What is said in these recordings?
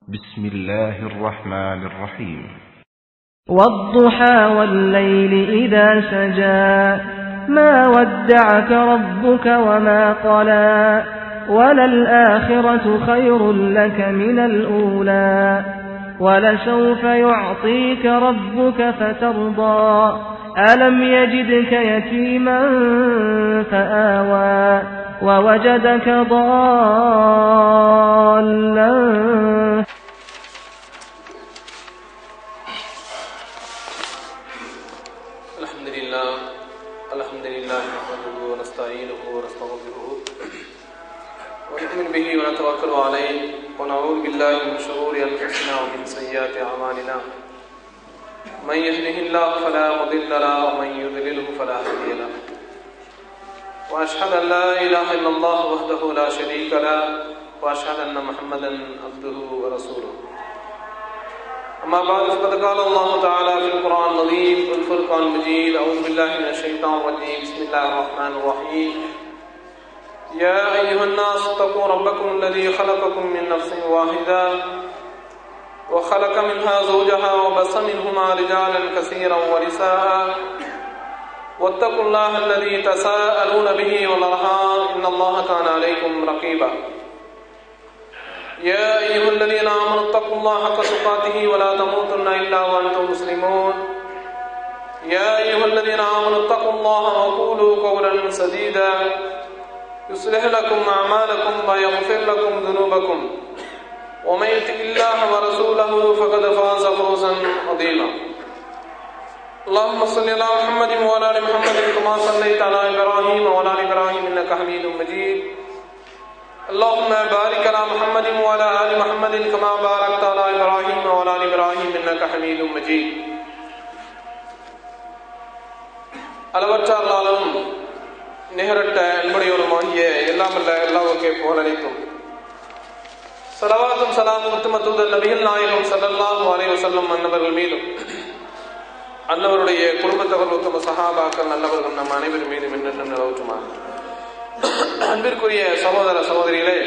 بسم الله الرحمن الرحيم والضحى والليل إذا سجى ما ودعك ربك وما قلى وللآخرة خير لك من الأولى ولسوف يعطيك ربك فترضى ألم يجدك يتيما فآوى ووجدك ضالا الحمد لله الحمد لله نحمده ونستعينه ونستغفره ونؤمن به ونتوكل عليه ونعوذ بالله من شرور انفسنا ومن سيئات اعمالنا من يهده الله فلا مضل له ومن يضلله فلا هادي له واشهد ان لا اله الا الله وحده لا شريك له واشهد ان محمدا عبده ورسوله أما بعد فقد قال الله تعالى في القرآن العظيم والفرقان المجيد أعوذ بالله من الشيطان الرجيم بسم الله الرحمن الرحيم يا أيها الناس اتقوا ربكم الذي خلقكم من نفس واحدة وخلق منها زوجها وبث منهما رجالا كثيرا ونساء واتقوا الله الذي تساءلون به والأرحام إن الله كان عليكم رقيبا يا أيها الذين آمنوا اتقوا الله حق تقاته ولا تموتن إلا وأنتم مسلمون يا أيها الذين آمنوا اتقوا الله وقولوا قولا سديدا يصلح لكم أعمالكم ويغفر لكم ذنوبكم ومن يطع الله ورسوله فقد فاز فوزا عظيما اللهم صل على محمد وعلى ال محمد كما صليت على ابراهيم وعلى ال ابراهيم انك حميد مجيد اللهم بارك على محمد وعلى ال محمد كما باركت على ابراهيم وعلى ال ابراهيم انك حميد مجيد அளவற்ற அல்லாலும் நிகரட்ட அன்புடையவருமாகிய எல்லாமல்ல எல்லாவுக்கே போலனைக்கும் சலவாத்தும் சலாமும் உத்தம தூதர் நபிகள் நாயகம் சல்லல்லாஹு அலைஹி வஸல்லம் அன்னவர்கள் மீதும் அன்னவருடைய குடும்பத்தவர் உத்தம சஹாபாக்கள் நல்லவர்கள் நம் அனைவரும் மீதும் என்று நிலவுற்றுமா அன்பிற்குரிய சகோதர சகோதரிகளே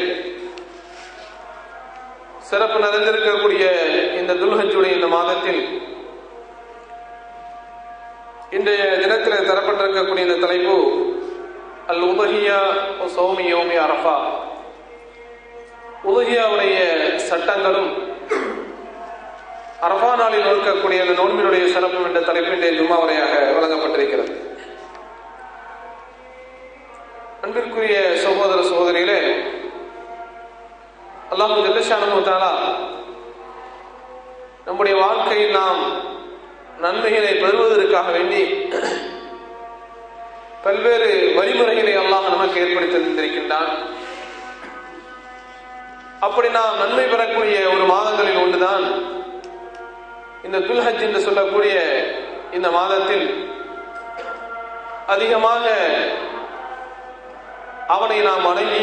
சிறப்பு நிறைந்திருக்கக்கூடிய இந்த துல்ஹஜுடைய இந்த மாதத்தில் இன்றைய தினத்தில் தரப்பட்டிருக்கக்கூடிய இந்த தலைப்பு அல் உதகியா சௌமி யோமி அரஃபா உதகியாவுடைய சட்டங்களும் அரஃபா நாளில் இருக்கக்கூடிய அந்த நோன்பினுடைய சிறப்பு என்ற தலைப்பின் ஜும்மா உரையாக வழங்கப்பட்டிருக்கிறது அன்பிற்குரிய சகோதர சகோதரிகளே அல்லாஹு ஜல்லஷானுத்தாலா நம்முடைய வாழ்க்கையில் நாம் நன்மைகளை பெறுவதற்காக வேண்டி பல்வேறு வழிமுறைகளை அல்லாஹ் நமக்கு ஏற்படுத்தி தந்திருக்கின்றான் அப்படி நாம் நன்மை பெறக்கூடிய ஒரு மாதங்களில் ஒன்றுதான் இந்த துல்ஹஜ் என்று சொல்லக்கூடிய இந்த மாதத்தில் அதிகமாக அவனை நாம் வணங்கி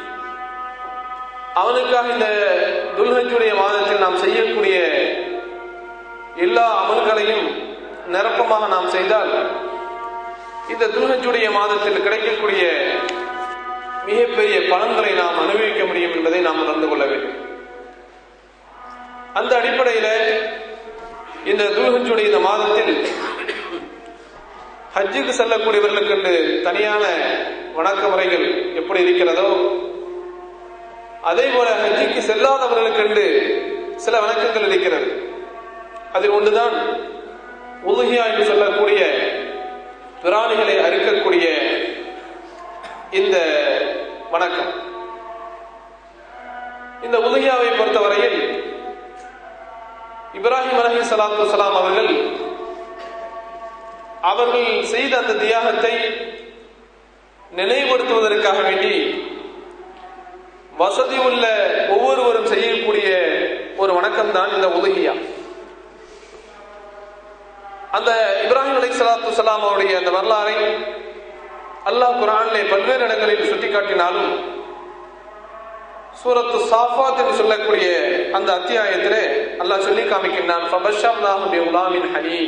அவனுக்காக இந்த துல்ஹஜுடைய மாதத்தில் நாம் செய்யக்கூடிய எல்லா அமல்களையும் நிரப்பமாக நாம் செய்தால் இந்த துல்ஹஜுடைய மாதத்தில் கிடைக்கக்கூடிய மிகப்பெரிய பலன்களை நாம் அனுபவிக்க முடியும் என்பதை நாம் உணர்ந்து கொள்ள வேண்டும் அந்த அடிப்படையில் இந்த துல்ஹஜுடைய இந்த மாதத்தில் ஹஜ்ஜுக்கு செல்லக்கூடியவர்களுக்கு என்று தனியான வணக்க முறைகள் எப்படி இருக்கிறதோ அதே போல ஹஜ்ஜுக்கு செல்லாதவர்களுக்கு என்று சில வணக்கங்கள் இருக்கிறது அதில் ஒன்றுதான் உலுகியா என்று சொல்லக்கூடிய பிராணிகளை அறுக்கக்கூடிய இந்த வணக்கம் இந்த உலுகியாவை பொறுத்தவரையில் இப்ராஹிம் அலஹி சலாத்து வலாம் அவர்கள் அவர்கள் செய்த அந்த தியாகத்தை நினைவுபடுத்துவதற்காக வேண்டி வசதி உள்ள ஒவ்வொருவரும் செய்யக்கூடிய ஒரு வணக்கம் தான் இந்த உதகியா அந்த இப்ராஹிம் அலி சலாத்து சலாம் அவருடைய அந்த வரலாறை அல்லாஹ் குரானிலே பல்வேறு இடங்களில் சுட்டிக்காட்டினாலும் சூரத்து சாஃபாத் என்று சொல்லக்கூடிய அந்த அத்தியாயத்திலே அல்லாஹ் சொல்லி காமிக்கின்றான் உலாமின் ஹனி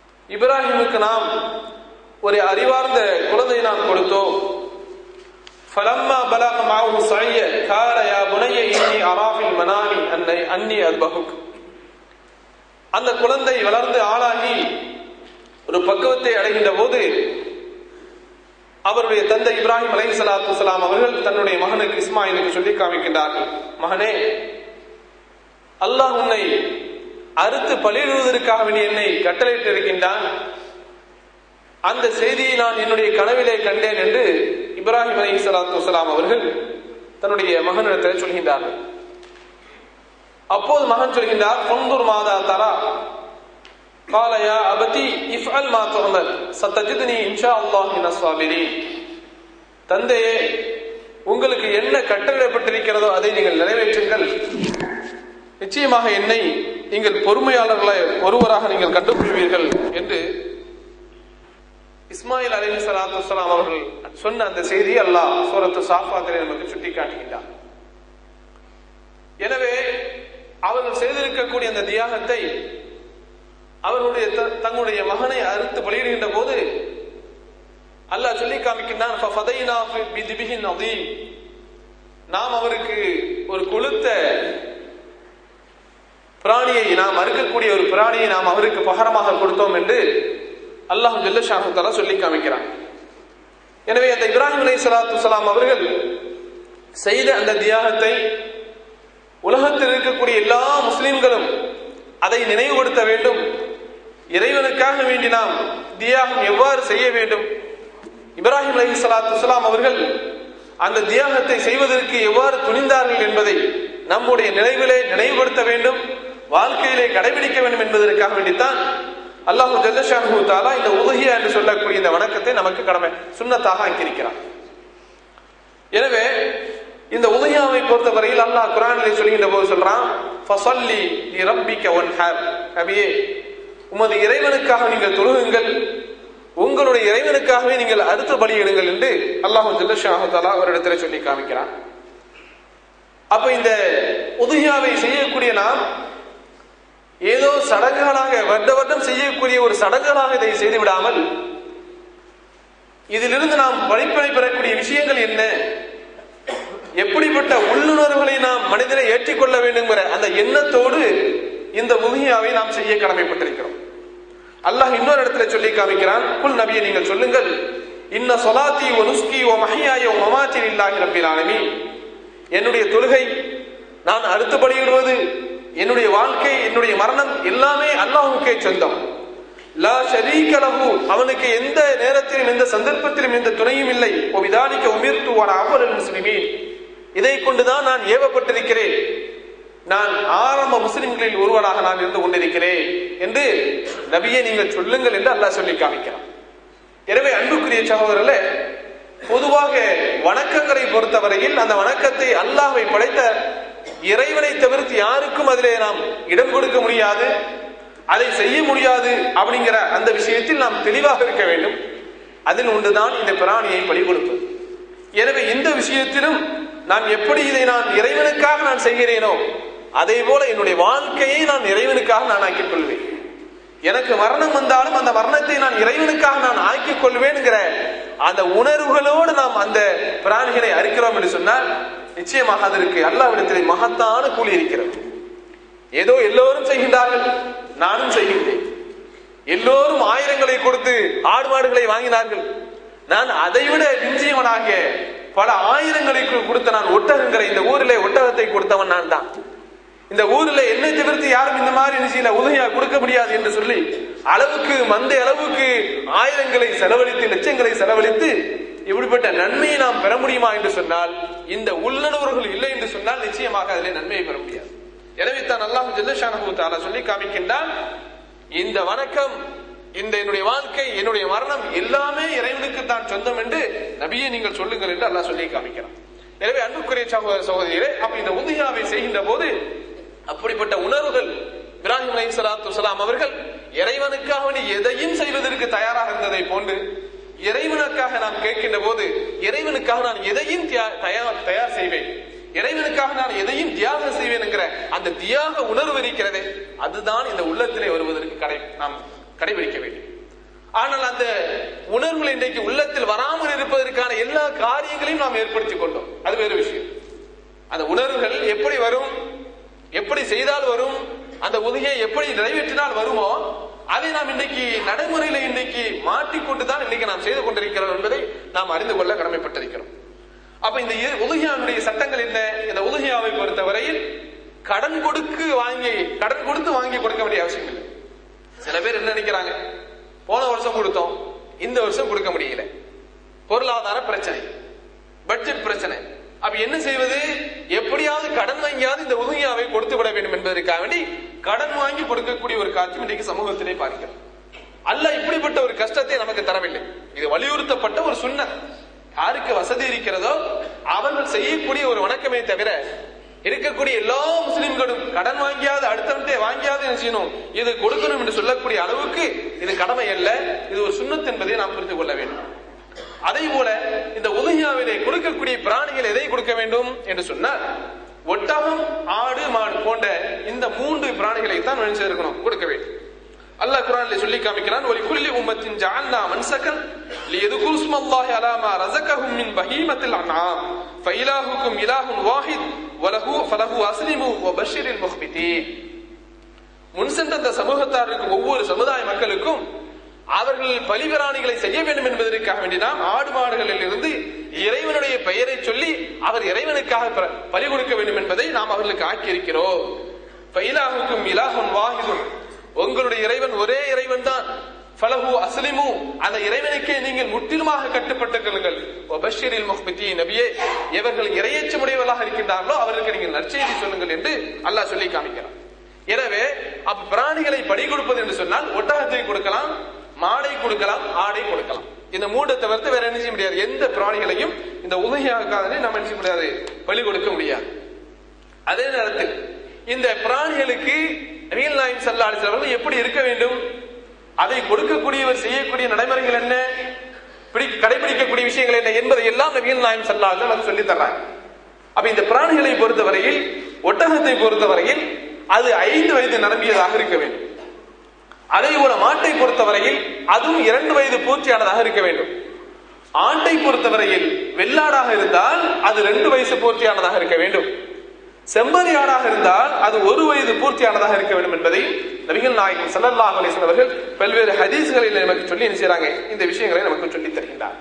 இப்ராஹிமுக்கு நாம் ஒரு அறிவார்ந்த குழந்தை நாம் கொடுத்தோம் فلما بلغ معه السعي قال يا بني إني أرى في المنام أني أني أذبحك அந்த குழந்தை வளர்ந்து ஆளாகி ஒரு பக்குவத்தை அடைகின்ற போது அவருடைய தந்தை இப்ராஹிம் அலை சலாத்து சலாம் அவர்கள் தன்னுடைய மகனுக்கு இஸ்மாயிலுக்கு சொல்லி காமிக்கின்றார்கள் மகனே அல்லாஹ் உன்னை அறுத்து பலியிடுவதற்காக வேண்டி என்னை கட்டளையிட்டு இருக்கின்றான் அந்த செய்தியை நான் என்னுடைய கனவிலே கண்டேன் என்று இப்ராஹிம் அலி சலாத்து வலாம் அவர்கள் தன்னுடைய மகனிடத்தில் சொல்கின்றார்கள் அப்போது மகன் சொல்கின்றார் பொந்தூர் மாதா தரா قال يا أبتي افعل ما تؤمر ستجدني إن شاء الله من الصابرين தந்தையே உங்களுக்கு என்ன கட்டளைப்பட்டிருக்கிறதோ அதை நீங்கள் நிறைவேற்றுங்கள் நிச்சயமாக என்னை நீங்கள் பொறுமையாளர்களை ஒருவராக நீங்கள் கண்டுகொள்வீர்கள் என்று இஸ்மாயில் அலி சலாத்து வலாம் அவர்கள் சொன்ன அந்த செய்தி அல்லாஹ் சூரத்து சாஃபாத்திரை நமக்கு சுட்டி காட்டுகின்றார் எனவே அவர்கள் செய்திருக்கக்கூடிய அந்த தியாகத்தை அவர்களுடைய தங்களுடைய மகனை அறுத்து பலியிடுகின்ற போது அல்லாஹ் சொல்லி காமிக்கின்றான் நாம் அவருக்கு ஒரு கொளுத்த பிராணியை நாம் அறுக்கக்கூடிய ஒரு பிராணியை நாம் அவருக்கு பகரமாக கொடுத்தோம் என்று அல்லாஹ் ஜல்லஷாஹால சொல்லி காமிக்கிறான் எனவே அந்த இப்ராஹிம் அலை சலாத்து சலாம் அவர்கள் செய்த அந்த தியாகத்தை உலகத்தில் இருக்கக்கூடிய எல்லா முஸ்லிம்களும் அதை நினைவுபடுத்த வேண்டும் இறைவனுக்காக வேண்டி நாம் தியாகம் எவ்வாறு செய்ய வேண்டும் இப்ராஹிம் அலி சலாத்து சலாம் அவர்கள் அந்த தியாகத்தை செய்வதற்கு எவ்வாறு துணிந்தார்கள் என்பதை நம்முடைய நினைவிலே நினைவுபடுத்த வேண்டும் வாழ்க்கையிலே கடைபிடிக்க வேண்டும் என்பதற்காக வேண்டித்தான் அல்லாஹு ஜல்லஷாஹு தாலா இந்த உதகியா என்று சொல்லக்கூடிய இந்த வணக்கத்தை நமக்கு கடமை சுண்ணத்தாக ஆக்கியிருக்கிறான் எனவே இந்த உதயாவை பொறுத்தவரையில் அல்லாஹ் குரானிலே சொல்கின்ற போது சொல்றான் ஃபசல்லி லி ரப்பிக்க ஒன்ஹர் நபியே உமது இறைவனுக்காக நீங்கள் தொழுகுங்கள் உங்களுடைய இறைவனுக்காகவே நீங்கள் அடுத்த பலியிடுங்கள் என்று அல்லாஹு ஜல்லஷாஹு தாலா ஒரு இடத்துல சொல்லி காமிக்கிறான் அப்ப இந்த உதயாவை செய்யக்கூடிய நாம் ஏதோ சடங்குகளாக வருட வருடம் செய்யக்கூடிய ஒரு சடங்குகளாக இதை செய்து விடாமல் இதிலிருந்து நாம் படிப்பனை பெறக்கூடிய விஷயங்கள் என்ன எப்படிப்பட்ட உள்ளுணர்வுகளை நாம் மனிதனை ஏற்றிக்கொள்ள வேண்டுங்கிற அந்த எண்ணத்தோடு இந்த முகியாவை நாம் செய்ய கடமைப்பட்டிருக்கிறோம் அல்லாஹ் இன்னொரு இடத்துல சொல்லி காமிக்கிறான் குல் நபியை நீங்கள் சொல்லுங்கள் இன்ன சொலாத்தி ஓ நுஸ்கி ஓ மஹியாய ஓ மமாத்தி இல்லாஹி ரப்பில் ஆலமீன் என்னுடைய தொழுகை நான் அடுத்து பலியிடுவது என்னுடைய வாழ்க்கை என்னுடைய மரணம் எல்லாமே அல்லாஹுக்கே சொந்தம் லா ஷரீக லஹு அவனுக்கு எந்த நேரத்திலும் எந்த சந்தர்ப்பத்திலும் எந்த துணையும் இல்லை ஒபிதானிக்க உமிர்த்து வர அவ்வளவு முஸ்லிமீன் இதை கொண்டுதான் நான் ஏவப்பட்டிருக்கிறேன் நான் ஆரம்ப முஸ்லிம்களில் ஒருவராக நான் இருந்து கொண்டிருக்கிறேன் என்று நபியை நீங்கள் சொல்லுங்கள் என்று அல்லாஹ் சொல்லி காமிக்கிறான் எனவே அன்புக்குரிய சகோதரர்களே பொதுவாக வணக்கங்களை பொறுத்தவரையில் அந்த வணக்கத்தை அல்லாஹ்வை படைத்த இறைவனை தவிர்த்து யாருக்கும் அதிலே நாம் இடம் கொடுக்க முடியாது அதை செய்ய முடியாது அப்படிங்கிற அந்த விஷயத்தில் நாம் தெளிவாக இருக்க வேண்டும் அதில் ஒன்றுதான் இந்த பிராணியை பலி கொடுப்பது எனவே இந்த விஷயத்திலும் நான் எப்படி இதை நான் இறைவனுக்காக நான் செய்கிறேனோ அதே போல என்னுடைய வாழ்க்கையை நான் இறைவனுக்காக நான் ஆக்கிக் கொள்வேன் எனக்கு மரணம் வந்தாலும் அந்த மரணத்தை நான் இறைவனுக்காக நான் ஆக்கிக் கொள்வேன்ங்கிற அந்த உணர்வுகளோடு நாம் அந்த பிராணிகளை அறுக்கிறோம் என்று சொன்னால் நிச்சயமாக அதற்கு அல்லாவிடத்திலே மகத்தான கூலி இருக்கிறது ஏதோ எல்லோரும் செய்கின்றார்கள் நானும் செய்கின்றேன் எல்லோரும் ஆயிரங்களை கொடுத்து ஆடு மாடுகளை வாங்கினார்கள் நான் அதைவிட விஞ்சியவனாக பல ஆயிரங்களை கொடுத்த நான் ஒட்டகங்கிற இந்த ஊரிலே ஒட்டகத்தை கொடுத்தவன் நான் தான் இந்த ஊரில் என்னை தவிர்த்து யாரும் இந்த மாதிரி நிச்சயில உதவியா கொடுக்க முடியாது என்று சொல்லி அளவுக்கு மந்த அளவுக்கு ஆயிரங்களை செலவழித்து லட்சங்களை செலவழித்து இப்படிப்பட்ட நன்மையை நாம் பெற முடியுமா என்று சொன்னால் இந்த உள்ளுணர்வுகள் இல்லை என்று சொன்னால் நிச்சயமாக அதிலே நன்மையை பெற முடியாது எனவே தான் அல்லாஹ் ஜல்லஷானு தாலா சொல்லி காமிக்கின்றான் இந்த வணக்கம் இந்த என்னுடைய வாழ்க்கை என்னுடைய மரணம் எல்லாமே இறைவனுக்கு தான் சொந்தம் என்று நபியை நீங்கள் சொல்லுங்கள் என்று அல்லாஹ் சொல்லி காமிக்கிறான் எனவே அன்புக்குரிய சகோதர சகோதரிகளே அப்ப இந்த உதயாவை செய்கின்ற போது அப்படிப்பட்ட உணர்வுகள் இப்ராஹிம் அலை சலாத்து வலாம் அவர்கள் இறைவனுக்காக வேண்டி எதையும் செய்வதற்கு தயாராக இருந்ததை போன்று இறைவனுக்காக நாம் கேட்கின்ற போது இறைவனுக்காக நான் எதையும் தியா- தயார் தயார் செய்வேன் இறைவனுக்காக நான் எதையும் தியாகம் செய்வேன் என்கிற அந்த தியாக உணர்வு இருக்கிறதே அதுதான் இந்த உள்ளத்திலே வருவதற்கு கடை நாம் கடைபிடிக்க வேண்டும் ஆனால் அந்த உணர்வுகள் இன்றைக்கு உள்ளத்தில் வராமல் இருப்பதற்கான எல்லா காரியங்களையும் நாம் ஏற்படுத்திக் கொண்டோம் அது வேறு விஷயம் அந்த உணர்வுகள் எப்படி வரும் எப்படி செய்தால் வரும் அந்த உதவியை எப்படி நிறைவேற்றினால் வருமோ அதை நாம் இன்னைக்கு நடைமுறையில இன்னைக்கு மாட்டிக்கொண்டு தான் இன்னைக்கு நாம் செய்து கொண்டிருக்கிறோம் என்பதை நாம் அறிந்து கொள்ள கடமைப்பட்டிருக்கிறோம் அப்ப இந்த உலகியாவுடைய சட்டங்கள் என்ன இந்த உலகியாவை பொறுத்தவரையில் கடன் கொடுக்கு வாங்கி கடன் கொடுத்து வாங்கி கொடுக்க வேண்டிய அவசியம் இல்லை சில பேர் என்ன நினைக்கிறாங்க போன வருஷம் கொடுத்தோம் இந்த வருஷம் கொடுக்க முடியல பொருளாதார பிரச்சனை பட்ஜெட் பிரச்சனை அப்ப என்ன செய்வது எப்படியாவது கடன் வாங்கியாவது இந்த உதவியாவை கொடுத்து விட வேண்டும் என்பதற்காக வேண்டி கடன் வாங்கி கொடுக்கக்கூடிய ஒரு காட்சி இன்றைக்கு சமூகத்திலே பார்க்கிறோம் அல்ல இப்படிப்பட்ட ஒரு கஷ்டத்தை நமக்கு தரவில்லை இது வலியுறுத்தப்பட்ட ஒரு சுண்ணத் யாருக்கு வசதி இருக்கிறதோ அவர்கள் செய்யக்கூடிய ஒரு வணக்கமே தவிர இருக்கக்கூடிய எல்லா முஸ்லிம்களும் கடன் வாங்கியாவது அடுத்தவன்ட்டே வாங்கியாவது என்ன செய்யணும் இது கொடுக்கணும் என்று சொல்லக்கூடிய அளவுக்கு இது கடமை அல்ல இது ஒரு சுண்ணத் என்பதை நாம் புரிந்து கொள்ள வேண்டும் அதே போல இந்த உதவியாவிலே கொடுக்கக்கூடிய பிராணிகள் எதை கொடுக்க வேண்டும் என்று சொன்னால் ஒட்டகம் ஆடு மாடு போன்ற இந்த மூன்று பிராணிகளை தான் நினைச்சிருக்கணும் கொடுக்க வேண்டும் அல்லாஹ் குரான்ல சொல்லி காமிக்கிறான் ஒரு குல்லி உம்மத்தின் ஜஅல்னா மன்சகன் லியதுகுரு ஸ்மல்லாஹி அலா மா ரஸகஹும் மின் பஹீமத்தில் அன்ஆம் ஃபஇலாஹுக்கும் இலாஹுன் வாஹித் வலஹு ஃபலஹு அஸ்லிமு வபஷிரில் முஹ்பிதீன் முன் சென்ற அந்த சமூகத்தாருக்கு ஒவ்வொரு சமுதாய மக்களுக்கும் அவர்கள் பலிபிராணிகளை செய்ய வேண்டும் என்பதற்காக வேண்டி நாம் ஆடு மாடுகளில் இருந்து இறைவனுடைய பெயரை சொல்லி அவர் இறைவனுக்காக ப- பலி கொடுக்க வேண்டும் என்பதை நாம் அவர்களுக்கு ஆக்கியிருக்கிறோம் ஃபைலாஹுக்கும் இலாஹுன் வாஹிதுன் உங்களுடைய இறைவன் ஒரே இறைவன் தான் ஃபலஹு அஸ்லிமு அந்த இறைவனுக்கே நீங்கள் முற்றிலுமாக கட்டுப்பட்டுக் கொள்ளுங்கள் வபஷிரில் முஹ்பித்தி நபியே இவர்கள் இரையச்சமுடையவர்களாக இருக்கின்றார்களோ அவர்களுக்கு நீங்கள் நற்செய்தி சொல்லுங்கள் என்று அல்லாஹ் சொல்லி காமிக்கிறான் எனவே அப்ப பிராணிகளை படி கொடுப்பது என்று சொன்னால் ஒட்டகத்தை கொடுக்கலாம் மாடை கொடுக்கலாம் ஆடை கொடுக்கலாம் இந்த மூட்டை தவிர்த்து வேற என்ன செய்ய முடியாது எந்த பிராணிகளையும் இந்த உதவியாக்காதே நம்ம என்ன செய்ய முடியாது பலி கொடுக்க முடியாது அதே நேரத்தில் இந்த பிராணிகளுக்கு நபிகள் நாயம் சல்லா அலிஸ்லாம் எப்படி இருக்க வேண்டும் அதை கொடுக்கக்கூடியவர் செய்யக்கூடிய நடைமுறைகள் என்ன பிடி- கடைபிடிக்கக்கூடிய விஷயங்கள் என்ன என்பதை எல்லாம் நபிகள் நாயம் சல்லா அலிஸ்லாம் அது சொல்லி தர்றாங்க அப்ப இந்த பிராணிகளை பொறுத்தவரையில் ஒட்டகத்தை பொறுத்தவரையில் அது ஐந்து வயது நிரம்பியதாக இருக்க வேண்டும் அதே போல மாட்டை பொறுத்தவரையில் அதுவும் இரண்டு வயது பூர்த்தியானதாக இருக்க வேண்டும் ஆட்டை பொறுத்தவரையில் வெள்ளாடாக இருந்தால் அது ரெண்டு வயசு பூர்த்தியானதாக இருக்க வேண்டும் செம்மறி ஆடாக இருந்தால் அது ஒரு வயது பூர்த்தியானதாக இருக்க வேண்டும் என்பதை நபிகள் நாயகம் ஸல்லல்லாஹு அலைஹி வஸல்லம் அவர்கள் பல்வேறு ஹதீஸ்களில் நமக்கு சொல்லி என்ன செய்றாங்க இந்த விஷயங்களை நமக்கு சொல்லி தருகின்றார்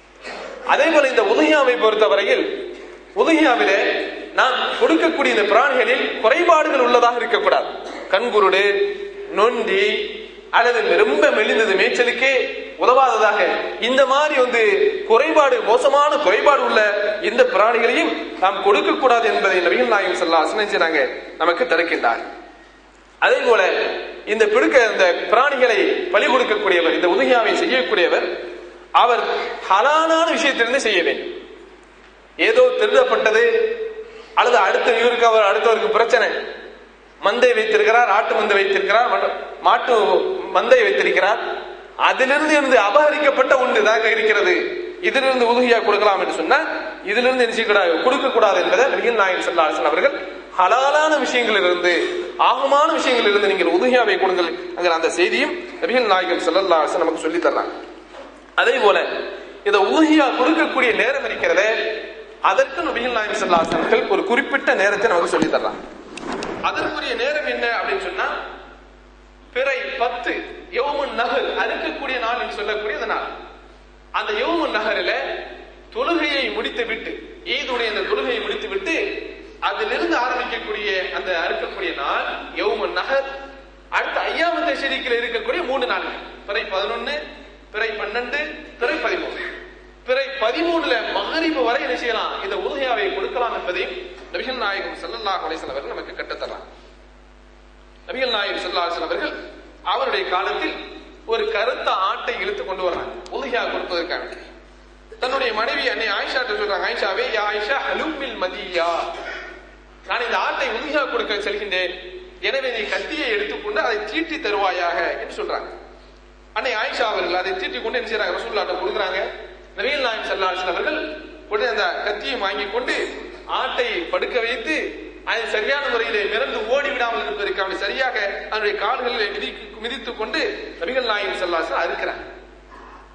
அதே போல இந்த உதகியாவை பொறுத்தவரையில் உதகியாவிலே நாம் கொடுக்கக்கூடிய இந்த பிராணிகளில் குறைபாடுகள் உள்ளதாக இருக்கக்கூடாது கண்குருடு நொண்டி அல்லது ரொம்ப மெலிந்தது மேய்ச்சலுக்கே உதவாததாக இந்த மாதிரி வந்து குறைபாடு மோசமான குறைபாடு உள்ள இந்த பிராணிகளையும் நாம் கொடுக்க கூடாது என்பதை நபிகள் நாயகம் செல்லா செய்றாங்க நமக்கு தடுக்கின்றார் அதே போல இந்த பிடுக்க இந்த பிராணிகளை பலி கொடுக்கக்கூடியவர் இந்த உதகியாவை செய்யக்கூடியவர் அவர் ஹலாலான விஷயத்திலிருந்து செய்ய வேண்டும் ஏதோ திருடப்பட்டது அல்லது அடுத்த இவருக்கு அவர் அடுத்தவருக்கு பிரச்சனை மந்தை வைத்திருக்கிறார் ஆட்டு மந்தை வைத்திருக்கிறார் மட- மாட்டு மந்தை வைத்திருக்கிறார் அதிலிருந்து இருந்து அபகரிக்கப்பட்ட ஒன்றுதாக இருக்கிறது இதிலிருந்து உதவியா கொடுக்கலாம் என்று சொன்னா இதிலிருந்து என்ன செய்யக்கூடாது கொடுக்க கூடாது என்பதை நபிகள் நாயகம் ஸல்லல்லாஹு அவர்கள் ஹலாலான விஷயங்களிலிருந்து ஆகமான விஷயங்களிலிருந்து நீங்கள் உதவியாவை கொடுங்கள் என்கிற அந்த செய்தியும் நபிகள் நாயகம் ஸல்லல்லாஹு அலைஹி வஸல்லம் நமக்கு சொல்லி தர்றாங்க அதே போல இந்த உலகியா கொடுக்கக்கூடிய நேரம் இருக்கிறதே அதற்கு நபிகள் நாயகம் ஸல்லல்லாஹு அலைஹி வஸல்லம் அவர்கள் ஒரு குறிப்பிட்ட நேரத்தை நமக்கு சொல்லி தர்றாங்க அதற்குரிய நேரம் என்ன அப்படின்னு சொன்னா பிறை பத்து யௌமுன் நகர் அறுக்கக்கூடிய நாள் என்று சொல்லக்கூடிய அந்த நாள் அந்த யௌமுன் நகரில தொழுகையை முடித்து விட்டு ஈதுடைய அந்த தொழுகையை முடித்து விட்டு அதிலிருந்து ஆரம்பிக்கக்கூடிய அந்த அறுக்கக்கூடிய நாள் யௌமுன் நகர் அடுத்த ஐயாமத்தை ஷெரீக்கில் இருக்கக்கூடிய மூணு நாள்கள் பிறை பதினொன்னு பிறை பன்னெண்டு பிறை பதிமூணு பிறை பதிமூணுல மகரிபு வரை என்ன செய்யலாம் இந்த உதயாவை கொடுக்கலாம் என்பதையும் நபிகள் நாயகம் ஸல்லல்லாஹு அலைஹி வஸல்லம் அவர்கள் நமக்கு கற்றுத்தரலாம் நபிகள் நாயகம் ஸல்லல்லாஹு அலைஹி வஸல்லம் அவர்கள் அவருடைய காலத்தில் ஒரு கருத்த ஆட்டை இழுத்து கொண்டு வர்றாங்க உதயா கொடுப்பதற்காக வேண்டி. தன்னுடைய மனைவி அன்னை ஆயிஷா சொல்றாங்க ஆயிஷாவே யா ஆயிஷா ஹலுமில் மதியா நான் இந்த ஆட்டை உதயா கொடுக்க செல்கின்றேன் எனவே நீ கத்தியை எடுத்துக்கொண்டு அதை தீட்டி தருவாயாக என்று சொல்றாங்க அன்னை ஆயிஷா அவர்கள் அதை தீட்டி கொண்டு என்ன செய்யறாங்க ரசூல்லாட்ட கொடுக்குறாங்க நபிகள் நாயம் ஸல்லல்லாஹு அலைஹி வஸல்லம் அவர்கள் உடனே அந்த கத்தியை வாங்கி கொண்டு ஆட்டை படுக்க வைத்து அதை சரியான முறையிலே மிரண்டு ஓடி விடாமல் இருப்பதற்கு அவனை சரியாக அதனுடைய கால்களில் மிதி மிதித்துக் கொண்டு நபிகள் நாயகம் ஸல்லல்லாஹு அலைஹி வஸல்லம் அறுக்கிறாங்க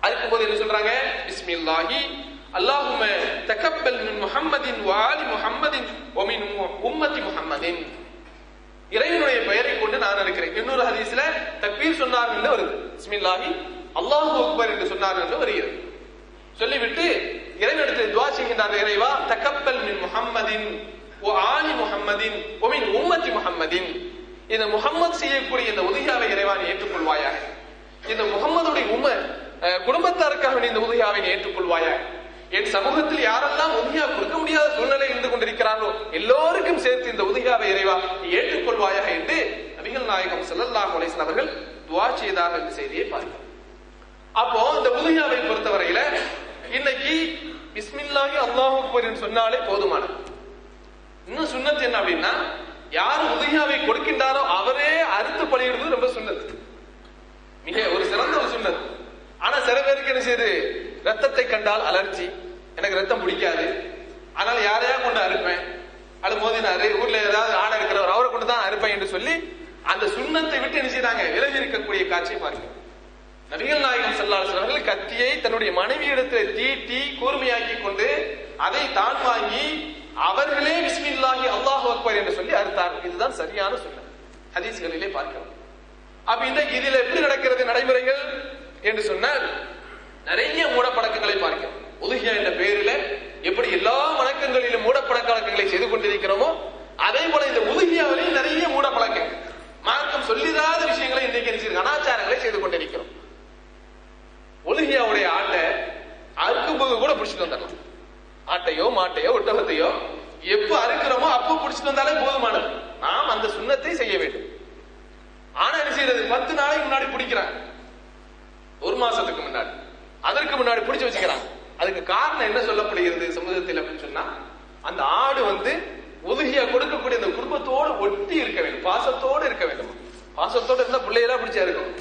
அதுக்கு போது என்ன சொல்றாங்க பிஸ்மில்லாஹி அல்லாஹும்ம தகப்பல் மின் முஹம்மதின் வாலி முஹம்மதின் ஒமின் உம்மத்தி முஹம்மதின் இறைவனுடைய பெயரை கொண்டு நான் இருக்கிறேன் இன்னொரு ஹதீஸ்ல தக்பீர் சொன்னார் என்று வருது பிஸ்மில்லாஹி அல்லாஹு அக்பர் என்று சொன்னார் என்று வருகிறது சொல்லிவிட்டு இறைவனிடத்தில் துவா செய்கின்றார் இறைவா தகப்பல் மின் முஹம்மதின் ஓ ஆலி முஹம்மதின் ஒமின் உம்மத்தி முஹம்மதின் இந்த முகம்மது செய்யக்கூடிய இந்த உதவியாவை இறைவா நீ ஏற்றுக்கொள்வாயாக இந்த முகம்மதுடைய உம்ம அஹ், குடும்பத்தாருக்காக நீ இந்த உதவியாவை நீ ஏற்றுக்கொள்வாயாக என் சமூகத்தில் யாரெல்லாம் உதவியா கொடுக்க முடியாத சூழ்நிலை இருந்து கொண்டிருக்கிறார்களோ எல்லோருக்கும் சேர்த்து இந்த உதவியாவை இறைவா நீ ஏற்றுக்கொள்வாயாக என்று நபிகள் நாயகம் ஸல்லல்லாஹு அலைஹி வஸல்லம் அவர்கள் துவா செய்தார் என்ற செய்தியை பார்க்கிறோம் அப்போ இந்த உதவியாவை பொறுத்தவரையில இன்னைக்கு பிஸ்மில்லாஹி அல்லாஹு அக்பர் என்று சொன்னாலே போதுமானது இன்னும் சுன்னத் என்ன அப்படின்னா யார் உதவியாவை கொடுக்கின்றாரோ அவரே அறுத்து பலியிடுறது ரொம்ப சுன்னத் மிக ஒரு சிறந்த ஒரு சுன்னத் ஆனா சில பேருக்கு என்ன செய்யுது ரத்தத்தை கண்டால் அலர்ஜி எனக்கு ரத்தம் பிடிக்காது அதனால யாரையா கொண்டு அறுப்பேன் அது மோதினாரு ஊர்ல ஏதாவது ஆடை இருக்கிறவர் அவரை கொண்டு தான் அறுப்பேன் என்று சொல்லி அந்த சுண்ணத்தை விட்டு என்ன செய்றாங்க விலகி இருக்கக்கூடிய காட்சியை பார்க்கிறோம் நபிகள் நாயகம் ஸல்லல்லாஹு அவர்கள் கத்தியை தன்னுடைய மனைவியிடத்தில் தீட்டி கூர்மையாக்கி கொண்டு அதை தான் வாங்கி அவர்களே பிஸ்மில்லாஹி அல்லாஹு அக்பர் என்று சொல்லி அறுத்தார் இதுதான் சரியான சுண்ணத் ஹதீஸ்களிலே பார்க்கிறோம் அப்ப இந்த இதுல எப்படி நடக்கிறது நடைமுறைகள் என்று சொன்னால் நிறைய மூடப்பழக்கங்களை பார்க்கிறோம் உதுகியா என்ற பெயரில எப்படி எல்லா வணக்கங்களிலும் மூடப்பழக்க வழக்கங்களை செய்து கொண்டிருக்கிறோமோ அதே போல இந்த உதுகியாவிலையும் நிறைய மூடப்பழக்கங்கள் மார்க்கம் சொல்லிடாத விஷயங்களை இன்றைக்கு என்ன செய்யுது? அனாச்சாரங்களை செய்து கொண்டிருக்கிறோம் ஒலுகியாவுடைய ஆட்டை அறுக்கும் போது கூட பிடிச்சிட்டு வந்துடலாம் ஆட்டையோ மாட்டையோ ஒட்டகத்தையோ எப்ப அறுக்கிறோமோ அப்போ பிடிச்சிட்டு வந்தாலே போதுமானது நாம் அந்த சுண்ணத்தை செய்ய வேண்டும் ஆனா என்ன செய்யறது பத்து நாளைக்கு முன்னாடி பிடிக்கிறாங்க ஒரு மாசத்துக்கு முன்னாடி அதற்கு முன்னாடி பிடிச்சு வச்சுக்கிறாங்க அதுக்கு காரணம் என்ன சொல்லப்படுகிறது சமூகத்தில் அப்படின்னு சொன்னா அந்த ஆடு வந்து உதவியா கொடுக்கக்கூடிய அந்த குடும்பத்தோடு ஒட்டி இருக்க வேண்டும் பாசத்தோடு இருக்க வேண்டும் பாசத்தோடு இருந்தா பிள்ளையெல்லாம் பிடிச்சா இருக்கும்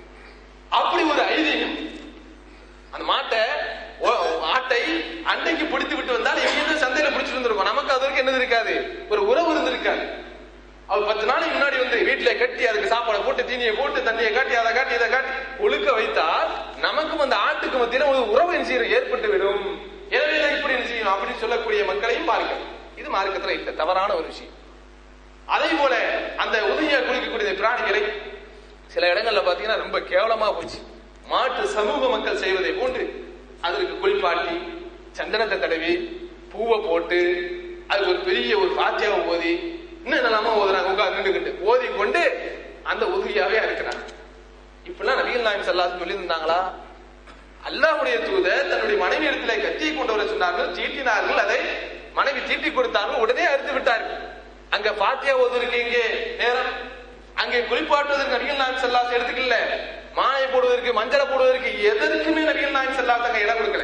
அப்படி ஒரு ஐதீகம் அந்த மாட்டை ஓ- ஆட்டை அன்னைக்கு பிடித்து விட்டு வந்தால் எங்கேயும் சந்தையில பிடிச்சிட்டு இருந்திருக்கும் நமக்கு அது வரைக்கும் என்னது இருக்காது ஒரு உறவு இருந்திருக்காது அவர் பத்து நாளைக்கு முன்னாடி வந்து வீட்டுல கட்டி அதுக்கு சாப்பாடை போட்டு தீனியை போட்டு தண்ணியை காட்டி அதை காட்டி இதை காட்டி ஒழுக்க வைத்தால் நமக்கும் அந்த ஆட்டுக்கு மத்தியில ஒரு உறவு என்ன செய்யும் ஏற்பட்டு விடும் எனவே தான் இப்படி என்ன செய்யும் அப்படின்னு சொல்லக்கூடிய மக்களையும் பார்க்க இது மார்க்கத்துல இல்ல தவறான ஒரு விஷயம் அதே போல அந்த உதவியா குளிக்கக்கூடிய பிராணிகளை சில இடங்கள்ல பாத்தீங்கன்னா ரொம்ப கேவலமா போச்சு மாட்டு சமூக மக்கள் செய்வதை போன்று அதற்கு குளிப்பாட்டி சந்தனத்தை தடவி பூவை போட்டு அதுக்கு ஒரு பெரிய ஒரு பாத்தியாவை ஓதி இன்னும் என்னெல்லாமோ ஓதுறாங்க உட்கார்ந்து நின்றுக்கிட்டு ஓதி கொண்டு அந்த உதவியாவே இருக்கிறாங்க இப்பெல்லாம் நபிகள் நாயம் சல்லாஸ் சொல்லி இருந்தாங்களா அல்லாஹ்வுடைய தூதர் தன்னுடைய மனைவி இடத்துல கத்தியை கொண்டு வர சொன்னார்கள் தீட்டினார்கள் அதை மனைவி தீட்டி கொடுத்தார்கள் உடனே அறுத்து விட்டார்கள் அங்க பாத்தியா ஓதுவதற்கு இங்கே நேரம் அங்கே குளிப்பாட்டுவதற்கு நபிகள் நாயம் சல்லாஸ் எடுத்துக்கல மாயை போடுவதற்கு மஞ்சளை போடுவதற்கு எதற்குமே நபிகள் நாயம் சல்லாஸ் அங்க இடம் கொடுக்கல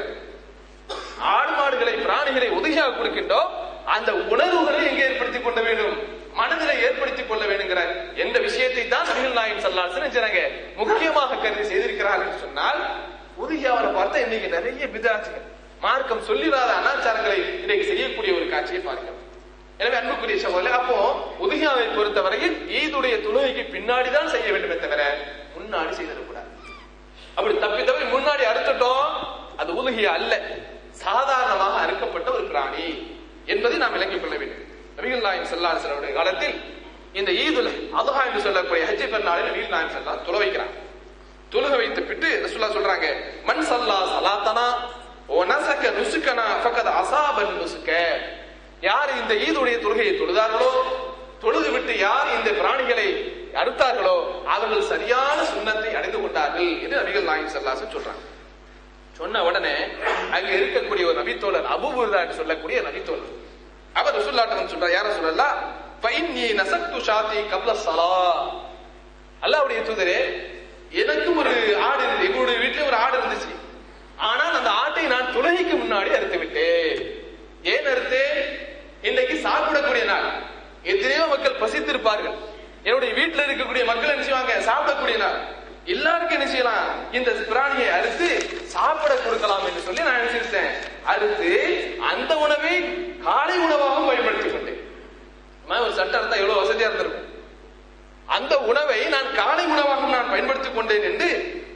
ஆடு மாடுகளை பிராணிகளை உதவியாக கொடுக்கின்றோம் அந்த உணர்வுகளை எங்கே ஏற்படுத்திக் கொள்ள வேண்டும் மனதில ஏற்படுத்திக் கொள்ள வேண்டுங்கிற எந்த விஷயத்தை தான் நபிகள் நாயம் சல்லாஸ் நினைச்சாங்க முக்கியமாக கருதி செய்திருக்கிறார்கள் என்று சொன்னால் உதவியாவரை பார்த்தா இன்னைக்கு நிறைய பிதாச்சுகள் மார்க்கம் சொல்லிடாத அனாச்சாரங்களை இன்னைக்கு செய்யக்கூடிய ஒரு காட்சியை பார்க்கிறோம் எனவே அன்புக்குரிய சகோதரர்களே அப்போ உதவியாவை பொறுத்தவரையில் ஈதுடைய தொழுகைக்கு பின்னாடி தான் செய்ய வேண்டுமே தவிர முன்னாடி செய்திடக்கூடாது அப்படி தப்பி தப்பி முன்னாடி அறுத்துட்டோம் அது உலகிய அல்ல சாதாரணமாக அறுக்கப்பட்ட ஒரு பிராணி என்பதை நாம் விளங்கிக் கொள்ள வேண்டும் நபிகள் நாயம் செல்லான் செல்லுடைய காலத்தில் இந்த ஈதுல் அதுஹா என்று சொல்லக்கூடிய ஹஜ்ஜி பெருநாளில் நபிகள் நாயம் செல்லா துள வைக்கிறாங்க தொழுக வைத்து பிட்டு ரசூல்லா சொல்றாங்க மன் சல்லா சலாத்தனா ஓ நசக்க நுசுக்கனா ஃபக்கத் அசாபன் நுசுக்க யார் இந்த ஈதுடைய தொழுகையை தொழுதார்களோ தொழுது விட்டு யார் இந்த பிராணிகளை அறுத்தார்களோ அவர்கள் சரியான சுண்ணத்தை அடைந்து கொண்டார்கள் என்று நபிகள் நாயகம் சல்லாசன் சொல்றாங்க சொன்ன உடனே அங்க இருக்கக்கூடிய ஒரு நபித்தோழர் அபுபுர்தா என்று சொல்லக்கூடிய நபித்தோழர் அவர் ரசூல்லாட்ட வந்து சொல்றார் யார சொல்லலாம் ஃபைன்னி நசக்து ஷாத்தி கப்ல ஸலா அல்லாஹ்வுடைய தூதரே எனக்கும் ஒரு ஆடு இருந்து எங்களுடைய வீட்டிலே ஒரு ஆடு இருந்துச்சு ஆனால் அந்த ஆட்டை நான் தொழுகைக்கு முன்னாடி அறுத்து விட்டேன் ஏன் அறுத்தேன் இன்னைக்கு சாப்பிடக்கூடிய நாள் எத்தனையோ மக்கள் பசித்திருப்பார்கள் என்னுடைய வீட்டில் இருக்கக்கூடிய மக்கள் என்ன செய்வாங்க சாப்பிடக்கூடிய நாள் எல்லாருக்கும் என்ன செய்யலாம் இந்த பிராணியை அறுத்து சாப்பிட கொடுக்கலாம் என்று சொல்லி நான் நினைச்சிருந்தேன் அறுத்து அந்த உணவை காலை உணவாகவும் பயன்படுத்திக் கொண்டேன் அம்மா, ஒரு சட்டம் இருந்தா எவ்வளவு வசதியா இருந்திருக்கும் அந்த உணவை நான் காலை உணவாக நான் பயன்படுத்திக் கொண்டேன் என்று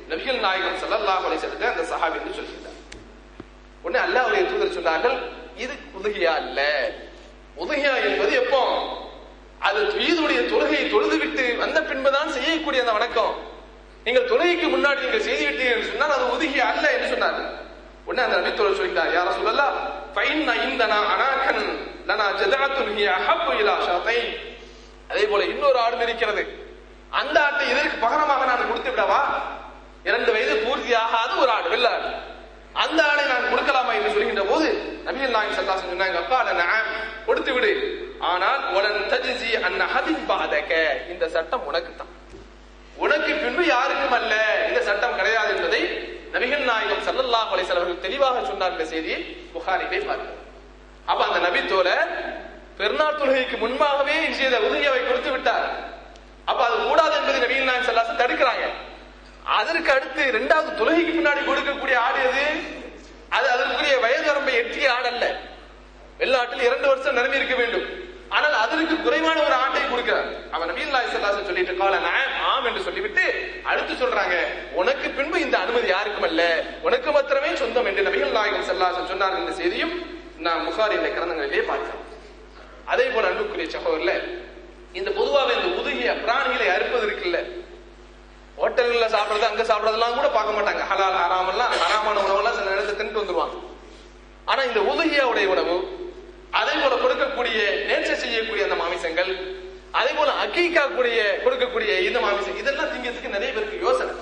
நபிகள் நாயகம் ஸல்லல்லாஹு அலைஹி வஸல்லம் அந்த சஹாபி என்று சொல்கிறார் உடனே அல்லாஹ்வுடைய தூதர் சொன்னார்கள் இது உதுகியா அல்ல உதுகியா என்பது எப்போ அது ஈதுடைய தொழுகையை தொழுதுவிட்டு வந்த பின்புதான் செய்யக்கூடிய அந்த வணக்கம் நீங்கள் தொழுகைக்கு முன்னாடி நீங்கள் செய்து விட்டீர்கள் என்று சொன்னால் அது உதுகியா அல்ல என்று சொன்னார்கள் உடனே அந்த நபித்தோழர் சொல்லிட்டார் யார சொல்லலாம் ஃபைன் இந்தனா அனாகன் லனா ஜதாத்துன் ஹிய அஹப்பு இலா ஷாத்தைன் அதே போல இன்னொரு ஆடு இருக்கிறது அந்த ஆட்டை இதற்கு பகரமாக நான் கொடுத்து விடவா இரண்டு வயது பூர்த்தி ஆகாத ஒரு ஆடு வெள்ளாடு அந்த ஆடை நான் கொடுக்கலாமா என்று சொல்கின்ற போது நபிகள் நாயகம் சல்லாசன் சொன்னாங்க அப்பா நான் கொடுத்து விடு ஆனால் உடன் தஜிசி அன் ஹதின் பாதக இந்த சட்டம் உனக்கு தான் உனக்கு பின்பு யாருக்கும் அல்ல இந்த சட்டம் கிடையாது என்பதை நபிகள் நாயகம் சல்லல்லாஹு அலைஹி வஸல்லம் அவர்கள் தெளிவாக சொன்னார் என்ற செய்தியை புகாரிலே பார்க்கிறோம் அப்ப அந்த நபி தோழர் பெருநாள் தொழுகைக்கு முன்பாகவே செய்த உதவியாவை கொடுத்து விட்டார் அப்ப அது கூடாது என்பதை நபிகள் நாயகம் சல்லாசன் தடுக்கிறாங்க அதற்கு அடுத்து இரண்டாவது தொழுகைக்கு பின்னாடி கொடுக்கக்கூடிய ஆடு எது அது அதற்குரிய வயது வரம்பை எட்டிய ஆடு அல்ல வெள்ளாட்டில் இரண்டு வருஷம் நிரம்பி இருக்க வேண்டும் ஆனால் அதற்கு குறைவான ஒரு ஆட்டை கொடுக்கிறார் அவன் நபீல் நாய் சல்லாசன் சொல்லிட்டு கால நான் ஆம் என்று சொல்லிவிட்டு அடுத்து சொல்றாங்க உனக்கு பின்பு இந்த அனுமதி யாருக்கும் அல்ல உனக்கு மாத்திரமே சொந்தம் என்று நபிகள் நாயகம் சல்லாசன் சொன்னார் என்ற செய்தியும் நான் முகாரில கிரந்தங்களிலே பார்க்கிறோம் அதே போல அன்புக்குரிய சகோதரர்ல இந்த பொதுவாக இந்த உதுகிய பிராணிகளை அறுப்பது இருக்குல்ல ஹோட்டல்கள்ல சாப்பிடுறது அங்க சாப்பிடுறதெல்லாம் கூட பார்க்க மாட்டாங்க ஹலால் ஹராம் எல்லாம் ஹராமான உணவெல்லாம் சில நேரத்தை தின்ட்டு வந்துருவாங்க ஆனா இந்த உதகியாவுடைய உணவு அதே போல கொடுக்கக்கூடிய நேர்ச்சை செய்யக்கூடிய அந்த மாமிசங்கள் அதே போல அக்கீக்கா கூடிய கொடுக்கக்கூடிய இந்த மாமிசம் இதெல்லாம் திங்கிறதுக்கு நிறைய பேருக்கு யோசனை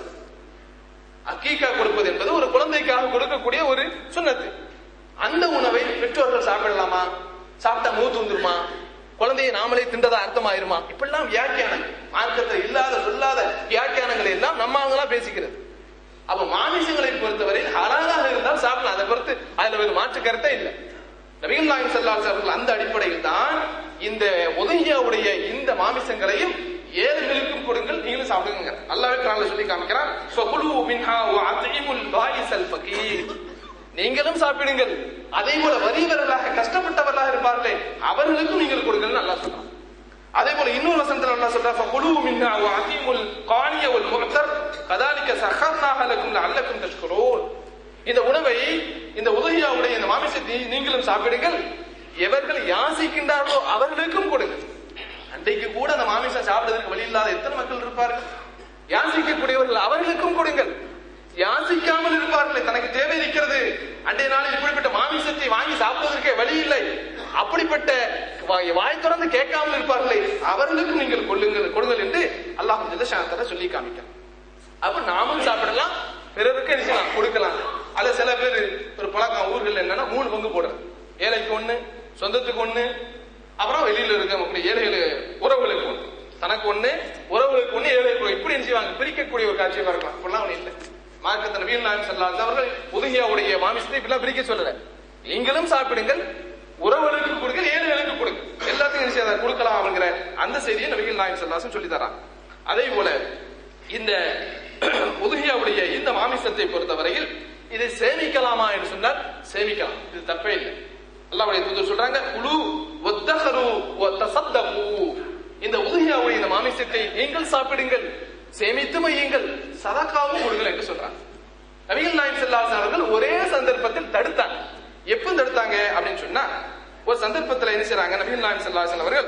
அக்கீக்கா கொடுப்பது என்பது ஒரு குழந்தைக்காக கொடுக்கக்கூடிய ஒரு சுண்ணத்து அந்த உணவை பெற்றோர்கள் சாப்பிடலாமா சாப்பிட்டா மூத்து வந்துருமா குழந்தையை நாமளே தின்றதா அர்த்தமாயிருமா இப்படிலாம் வியாக்கியானம் மார்க்கத்தில் இல்லாத சொல்லாத வியாக்கியானங்களை எல்லாம் நம்ம அவங்களாம் பேசிக்கிறது அப்ப மாமிசங்களை பொறுத்தவரை ஹலாலாக இருந்தால் சாப்பிடலாம் அதை பொறுத்து அதுல ஒரு மாற்று கருத்தே இல்லை நபிகள் நாயகம் ஸல்லல்லாஹு அவர்கள் அந்த அடிப்படையில் தான் இந்த உதகியாவுடைய இந்த மாமிசங்களையும் ஏழைகளுக்கும் கொடுங்கள் நீங்களும் சாப்பிடுங்க அல்லாஹ்வே குர்ஆன்ல சொல்லி காமிக்கிறான் ஃபகுலு மின்ஹா வ அத்இமுல் பாயிஸல் ஃபகீர் நீங்களும் சாப்பிடுங்கள் அதே போல வறியவர்களாக கஷ்டப்பட்டவர்களாக இருப்பார்களே அவர்களுக்கும் நீங்கள் கொடுங்கள் நல்லா சொல்றான் அதே போல இன்னொரு வசனத்துல அல்லாஹ் சொல்றா ஃபகுலு மின்ஹா வ அத்இமுல் கானிய வல் முஅத்தர் கதாலிக சஹர்னாஹ லக்கும் லஅல்லக்கும் தஷ்குரூன் இந்த உணவை இந்த உதகியாவுடைய இந்த மாமிசத்தை நீங்களும் சாப்பிடுங்கள் எவர்கள் யாசிக்கின்றார்களோ அவர்களுக்கும் கொடுங்கள் அன்றைக்கு கூட அந்த மாமிசம் சாப்பிடுவதற்கு வழி இல்லாத எத்தனை மக்கள் இருப்பார்கள் யாசிக்கக்கூடியவர்கள் அவர்களுக்கும் கொடுங்கள் யாசிக்காமல் இருப்பார்களே தனக்கு தேவை இருக்கிறது அன்றைய நாளில் இப்படிப்பட்ட மாமிசத்தை வாங்கி சாப்பிடுவதற்கே வழி இல்லை அப்படிப்பட்ட வாய் வாய் திறந்து கேட்காமல் இருப்பார்களே அவர்களுக்கும் நீங்கள் கொள்ளுங்கள் கொடுங்கள் என்று அல்லாஹ் ஜிதசாந்தர சொல்லி காமிக்கிறார் அப்ப நாமும் சாப்பிடலாம் பிறருக்கு என்ன செய்யலாம் கொடுக்கலாம் அதுல சில பேர் ஒரு பழக்கம் ஊர்கள் என்னன்னா மூணு பங்கு போடுறது ஏழைக்கு ஒண்ணு சொந்தத்துக்கு ஒண்ணு அப்புறம் வெளியில இருக்க ஏழைகள் உறவுகளுக்கு ஒண்ணு தனக்கு ஒண்ணு உறவுகளுக்கு ஒண்ணு ஏழைகளுக்கு ஒண்ணு இப்படி என்ன செய்வாங்க பிரிக்கக்கூடிய ஒரு காட்சியை பார்க்கலாம் இப்படிலாம் ஒண்ணு இல்லை மார்க்கத்தின் நபிகள் நாயம் செல்லாத அவர்கள் உதகியாவுடைய மாமிசத்தை இப்படிலாம் பிரிக்க சொல்லல நீங்களும் சாப்பிடுங்கள் உறவுகளுக்கு கொடுங்க ஏழைகளுக்கு கொடுங்க எல்லாத்தையும் என்ன செய்ய கொடுக்கலாம் அப்படிங்கிற அந்த செய்தியை நபிகள் நாயம் செல்லாசம் சொல்லி தரான் அதே போல இந்த உதுகியாவுடைய இந்த மாமிசத்தை பொறுத்தவரையில் இதை சேமிக்கலாமா என்று சொன்னால் சேமிக்கலாம் இது தப்பே இல்லை அல்லாவுடைய தூதர் சொல்றாங்க குழு ஒத்தகரு ஒத்தசத்தகு இந்த உதுகியாவுடைய இந்த மாமிசத்தை நீங்கள் சாப்பிடுங்கள் சேமித்து மையுங்கள் சதக்காவும் கொடுங்கள் என்று சொல்றாங்க நபிகள் நாயம் செல்லாசன் அவர்கள் ஒரே சந்தர்ப்பத்தில் தடுத்தாங்க எப்ப தடுத்தாங்க அப்படின்னு சொன்னா ஒரு சந்தர்ப்பத்தில் என்ன செய்றாங்க நபிகள் நாயம் செல்லாசன் அவர்கள்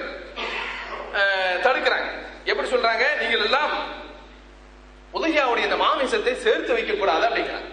அஹ், தடுக்கிறாங்க எப்படி சொல்றாங்க நீங்கள் எல்லாம் உதகியாவுடைய இந்த மாமிசத்தை சேர்த்து வைக்க கூடாது அப்படிங்கிறாங்க